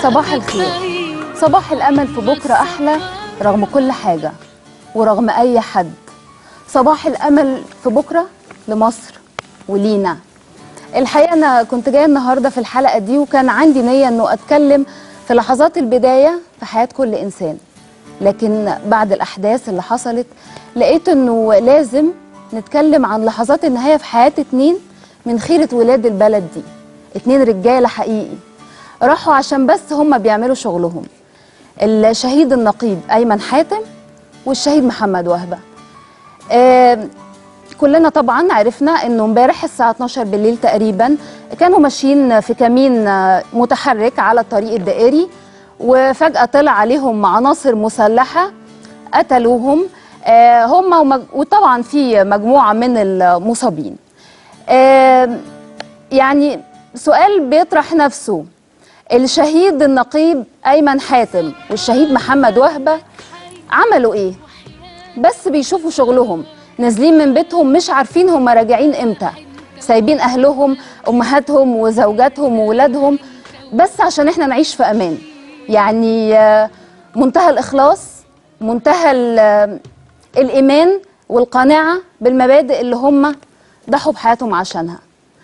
صباح الخير صباح الأمل في بكرة أحلى رغم كل حاجة ورغم أي حد صباح الأمل في بكرة لمصر ولينا الحقيقة أنا كنت جاية النهاردة في الحلقة دي وكان عندي نية أنه أتكلم في لحظات البداية في حياة كل إنسان لكن بعد الأحداث اللي حصلت لقيت أنه لازم نتكلم عن لحظات النهاية في حياة اتنين من خيرة ولاد البلد دي اتنين رجالة حقيقي راحوا عشان بس هم بيعملوا شغلهم الشهيد النقيب أيمن حاتم والشهيد محمد وهبة آه كلنا طبعا عرفنا انه امبارح الساعه 12 بالليل تقريبا كانوا ماشيين في كمين متحرك على الطريق الدائري وفجاه طلع عليهم عناصر مسلحه قتلوهم آه هم ومج... وطبعا في مجموعه من المصابين آه يعني سؤال بيطرح نفسه الشهيد النقيب ايمن حاتم والشهيد محمد وهبه عملوا ايه بس بيشوفوا شغلهم نازلين من بيتهم مش عارفين هم راجعين امتى سايبين اهلهم امهاتهم وزوجاتهم وولادهم بس عشان احنا نعيش في امان يعني منتهى الاخلاص منتهى الايمان والقناعه بالمبادئ اللي هم ضحوا بحياتهم عشانها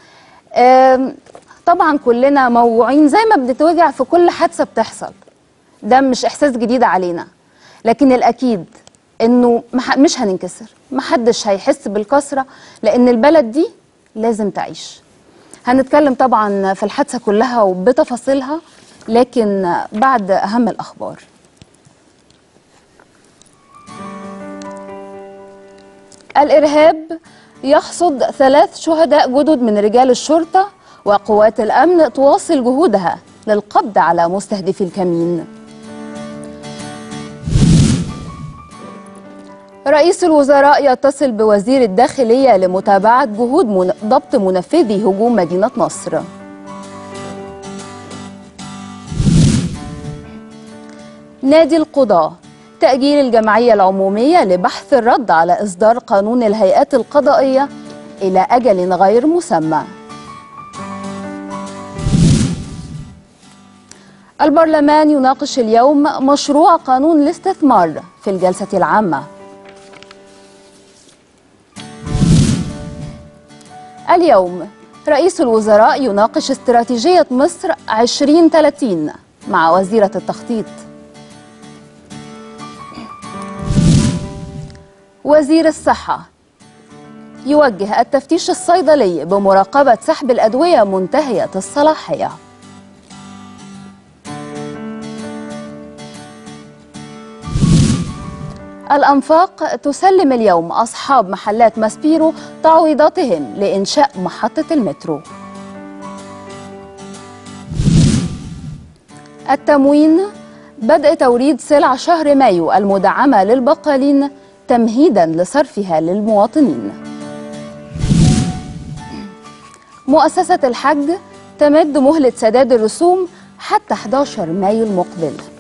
طبعا كلنا موجوعين زي ما بنتوجع في كل حادثه بتحصل ده مش احساس جديد علينا لكن الاكيد انه مش هننكسر محدش هيحس بالكسره لان البلد دي لازم تعيش هنتكلم طبعا في الحادثه كلها وبتفاصيلها لكن بعد اهم الاخبار الارهاب يحصد ثلاث شهداء جدد من رجال الشرطه وقوات الامن تواصل جهودها للقبض على مستهدفي الكمين رئيس الوزراء يتصل بوزير الداخلية لمتابعة جهود من ضبط منفذي هجوم مدينة نصر نادي القضاة تأجيل الجمعية العمومية لبحث الرد على إصدار قانون الهيئات القضائية إلى أجل غير مسمى البرلمان يناقش اليوم مشروع قانون الاستثمار في الجلسة العامة اليوم رئيس الوزراء يناقش استراتيجية مصر 2030 مع وزيرة التخطيط وزير الصحة يوجه التفتيش الصيدلي بمراقبة سحب الأدوية منتهية الصلاحية الأنفاق تسلم اليوم أصحاب محلات ماسبيرو تعويضاتهم لإنشاء محطة المترو التموين بدء توريد سلع شهر مايو المدعمة للبقالين تمهيدا لصرفها للمواطنين مؤسسة الحج تمد مهلة سداد الرسوم حتى 11 مايو المقبل